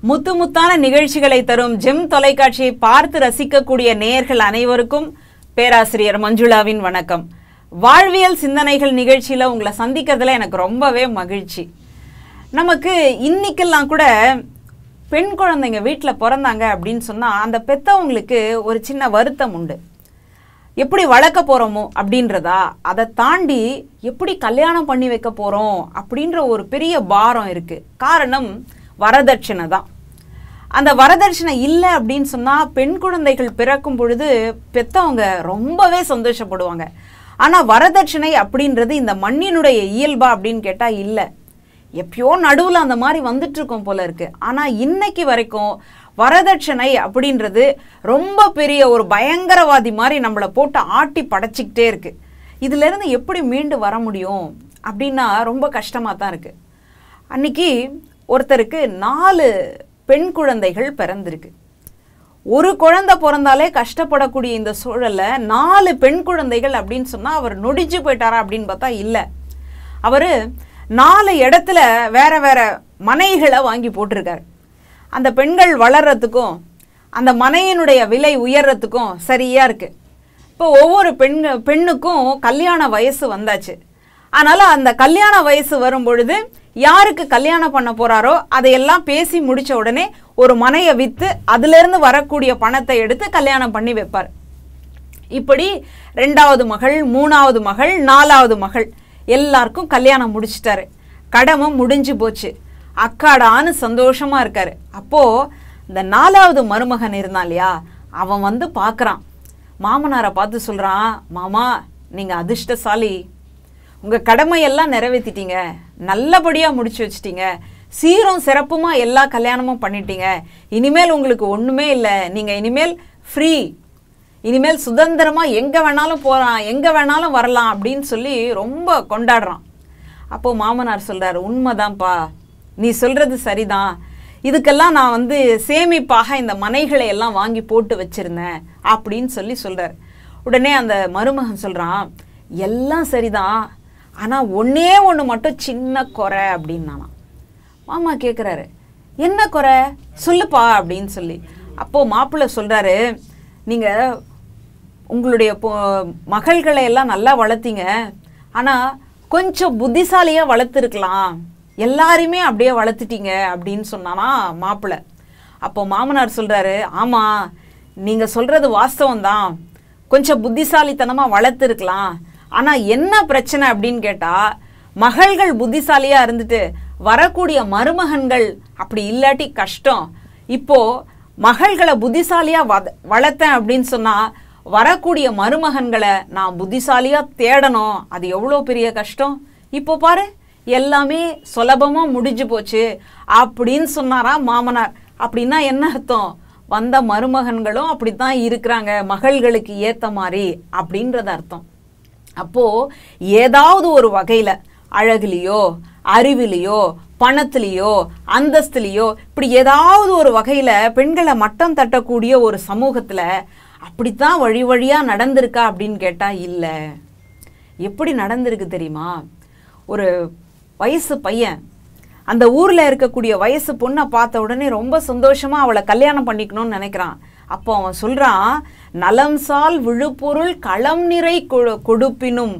முத்து முத்தான நிகழ்ச்சிகளை தரும் ஜெம் தொலைக்காட்சியை பார்த்து ரசிக்கக்கூடிய நேயர்கள் அனைவருக்கும் பேராசிரியர் மஞ்சுளாவின் வணக்கம் வாழ்வியல் சிந்தனைகள் நிகழ்ச்சியில் உங்களை சந்திக்கிறதுல எனக்கு ரொம்பவே மகிழ்ச்சி நமக்கு இன்னைக்கெல்லாம் கூட பெண் குழந்தைங்க வீட்டில் பிறந்தாங்க அப்படின்னு சொன்னால் அந்த பெத்தவங்களுக்கு ஒரு சின்ன வருத்தம் உண்டு எப்படி வளர்க்க போகிறோமோ அப்படின்றதா அதை தாண்டி எப்படி கல்யாணம் பண்ணி வைக்க போகிறோம் அப்படின்ற ஒரு பெரிய பாரம் இருக்குது காரணம் வரதட்சணை தான் அந்த வரதட்சணை இல்லை அப்படின்னு சொன்னால் பெண் குழந்தைகள் பிறக்கும் பொழுது பெத்தவங்க ரொம்பவே சந்தோஷப்படுவாங்க ஆனால் வரதட்சணை அப்படின்றது இந்த மண்ணினுடைய இயல்பா அப்படின்னு கேட்டால் இல்லை எப்பயோ நடுவில் அந்த மாதிரி வந்துட்டு இருக்கோம் போல இருக்கு ஆனால் இன்னைக்கு வரைக்கும் வரதட்சணை அப்படின்றது ரொம்ப பெரிய ஒரு பயங்கரவாதி மாதிரி நம்மளை போட்டு ஆட்டி படைச்சிக்கிட்டே இருக்கு இதிலிருந்து எப்படி மீண்டு வர முடியும் அப்படின்னா ரொம்ப கஷ்டமாக தான் இருக்கு அன்னைக்கு ஒருத்தருக்கு நாலு பெண் குழந்தைகள் பிறந்திருக்கு ஒரு குழந்தை பிறந்தாலே கஷ்டப்படக்கூடிய இந்த சூழல்ல நாலு பெண் குழந்தைகள் அப்படின்னு சொன்னா அவர் நொடிச்சு போயிட்டாரா அப்படின்னு பார்த்தா இல்லை அவர் நாலு இடத்துல வேற வேற மனைகளை வாங்கி போட்டிருக்காரு அந்த பெண்கள் வளர்றதுக்கும் அந்த மனையினுடைய விலை உயர்றதுக்கும் சரியா இருக்கு இப்போ ஒவ்வொரு பெண் பெண்ணுக்கும் கல்யாண வயசு வந்தாச்சு அதனால அந்த கல்யாண வயசு வரும் பொழுது யாருக்கு கல்யாணம் பண்ண போறாரோ அதையெல்லாம் பேசி முடிச்ச உடனே ஒரு மனையை வித்து அதிலிருந்து வரக்கூடிய பணத்தை எடுத்து கல்யாணம் பண்ணி வைப்பார் இப்படி ரெண்டாவது மகள் மூணாவது மகள் நாலாவது மகள் எல்லாருக்கும் கல்யாணம் முடிச்சிட்டாரு கடமை முடிஞ்சு போச்சு அக்காடான்னு சந்தோஷமா இருக்காரு அப்போ இந்த நாலாவது மருமகன் இருந்தான் இல்லையா அவன் வந்து பார்க்கறான் மாமனாரை பார்த்து சொல்றான் மாமா நீங்க அதிர்ஷ்டசாலி உங்க கடமையெல்லாம் நிறைவேற்றிட்டீங்க நல்லபடியா முடிச்சு வச்சிட்டீங்க சீரும் சிறப்புமா எல்லா கல்யாணமும் பண்ணிட்டீங்க இனிமேல் உங்களுக்கு ஒண்ணுமே இல்லை நீங்க இனிமேல் ஃப்ரீ இனிமேல் சுதந்திரமா எங்க வேணாலும் போறான் எங்க வேணாலும் வரலாம் அப்படின்னு சொல்லி ரொம்ப கொண்டாடுறான் அப்போ மாமனார் சொல்றாரு உண்மைதான்ப்பா நீ சொல்றது சரிதான் இதுக்கெல்லாம் நான் வந்து சேமிப்பாக இந்த மனைகளை எல்லாம் வாங்கி போட்டு வச்சிருந்தேன் அப்படின்னு சொல்லி சொல்றாரு உடனே அந்த மருமகன் சொல்றான் எல்லாம் சரிதான் ஆனா ஒண்ணே ஒண்ணு மட்டும் சின்ன குறை அப்படின்னானாம் மாமா கேட்குறாரு என்ன குறை சொல்லுப்பா அப்படின்னு சொல்லி அப்போ மாப்பிள்ளை சொல்றாரு நீங்க உங்களுடைய பொ- மகள்களை எல்லாம் நல்லா வளர்த்தீங்க ஆனா கொஞ்சம் புத்திசாலியா வளர்த்துருக்கலாம் எல்லாரையுமே அப்படியே வளர்த்துட்டீங்க அப்படின்னு சொன்னானா மாப்பிள்ளை அப்போ மாமனார் சொல்றாரு ஆமா நீங்க சொல்றது வாஸ்தவம் தான் கொஞ்சம் புத்திசாலித்தனமா வளர்த்துருக்கலாம் ஆனா என்ன பிரச்சனை அப்படின்னு கேட்டா மகள்கள் புத்திசாலியா இருந்துட்டு வரக்கூடிய மருமகன்கள் அப்படி இல்லாட்டி கஷ்டம் இப்போ மகள்களை புத்திசாலியா வத- வளர்த்தேன் அப்படின்னு சொன்னா வரக்கூடிய மருமகன்களை நான் புத்திசாலியா தேடணும் அது எவ்வளோ பெரிய கஷ்டம் இப்போ பாரு எல்லாமே சுலபமா முடிஞ்சு போச்சு அப்படின்னு சொன்னாரா மாமனார் அப்படின்னா என்ன அர்த்தம் வந்த மருமகன்களும் அப்படித்தான் இருக்கிறாங்க மகள்களுக்கு ஏத்த மாதிரி அப்படின்றது அர்த்தம் அப்போ ஏதாவது ஒரு வகையில அழகுலையோ அறிவிலையோ பணத்திலேயோ அந்தஸ்துலேயோ இப்படி ஏதாவது ஒரு வகையில பெண்களை மட்டம் தட்டக்கூடிய ஒரு சமூகத்துல அப்படித்தான் வழி வழியா நடந்திருக்கா அப்படின்னு கேட்டா இல்ல எப்படி நடந்திருக்கு தெரியுமா ஒரு வயசு பையன் அந்த ஊர்ல இருக்கக்கூடிய வயசு பொண்ணை பார்த்த உடனே ரொம்ப சந்தோஷமா அவளை கல்யாணம் பண்ணிக்கணும்னு நினைக்கிறான் அப்போ அவன் சொல்றான் நலம் சால் விழுப்பொருள் களம் நிறை கொ- கொடுப்பினும்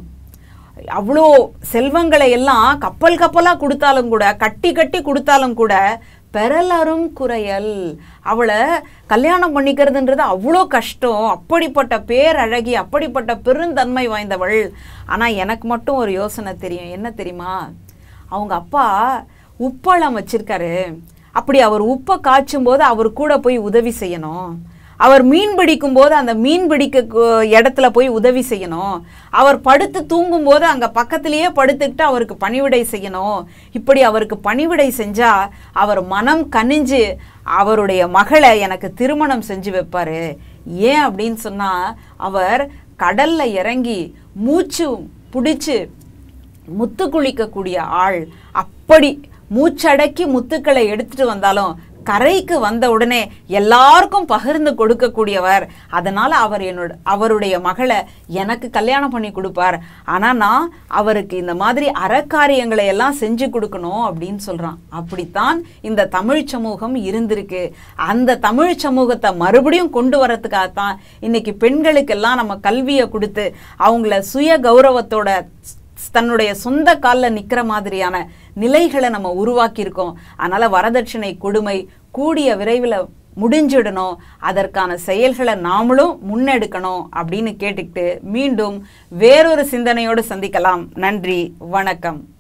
அவ்வளோ செல்வங்களை எல்லாம் கப்பல் கப்பலாக கொடுத்தாலும் கூட கட்டி கட்டி கொடுத்தாலும் கூட பெறலரும் குறையல் அவளை கல்யாணம் பண்ணிக்கிறதுன்றது அவ்வளோ கஷ்டம் அப்படிப்பட்ட பேரழகி அப்படிப்பட்ட பெருந்தன்மை வாய்ந்தவள் ஆனால் எனக்கு மட்டும் ஒரு யோசனை தெரியும் என்ன தெரியுமா அவங்க அப்பா உப்பளம் வச்சிருக்காரு அப்படி அவர் உப்பை காய்ச்சும் போது அவர் கூட போய் உதவி செய்யணும் அவர் மீன் பிடிக்கும் போது அந்த மீன் பிடிக்க கு- இடத்துல போய் உதவி செய்யணும் அவர் படுத்து தூங்கும் போது அங்க பக்கத்திலேயே படுத்துக்கிட்டு அவருக்கு பணிவிடை செய்யணும் இப்படி அவருக்கு பணிவிடை செஞ்சா அவர் மனம் கனிஞ்சு அவருடைய மகளை எனக்கு திருமணம் செஞ்சு வைப்பாரு ஏன் அப்படின்னு சொன்னா அவர் கடல்ல இறங்கி மூச்சு பிடிச்சு முத்து குளிக்கக்கூடிய ஆள் அப்படி மூச்சடக்கி முத்துக்களை எடுத்துட்டு வந்தாலும் கரைக்கு வந்த உடனே எல்லாருக்கும் பகிர்ந்து கொடுக்கக்கூடியவர் அதனால அவர் என்னோட அவருடைய மகளை எனக்கு கல்யாணம் பண்ணி கொடுப்பார் ஆனா நான் அவருக்கு இந்த மாதிரி அறக்காரியங்களை எல்லாம் செஞ்சு கொடுக்கணும் அப்படின்னு சொல்றான் அப்படித்தான் இந்த தமிழ் சமூகம் இருந்திருக்கு அந்த தமிழ் சமூகத்தை மறுபடியும் கொண்டு வரதுக்காகத்தான் இன்னைக்கு பெண்களுக்கெல்லாம் நம்ம கல்வியை கொடுத்து அவங்கள சுய கௌரவத்தோட தன்னுடைய சொந்த காலில் நிற்கிற மாதிரியான நிலைகளை நம்ம உருவாக்கியிருக்கோம் அதனால் வரதட்சணை கொடுமை கூடிய விரைவில் முடிஞ்சிடணும் அதற்கான செயல்களை நாமளும் முன்னெடுக்கணும் அப்படின்னு கேட்டுக்கிட்டு மீண்டும் வேறொரு சிந்தனையோடு சந்திக்கலாம் நன்றி வணக்கம்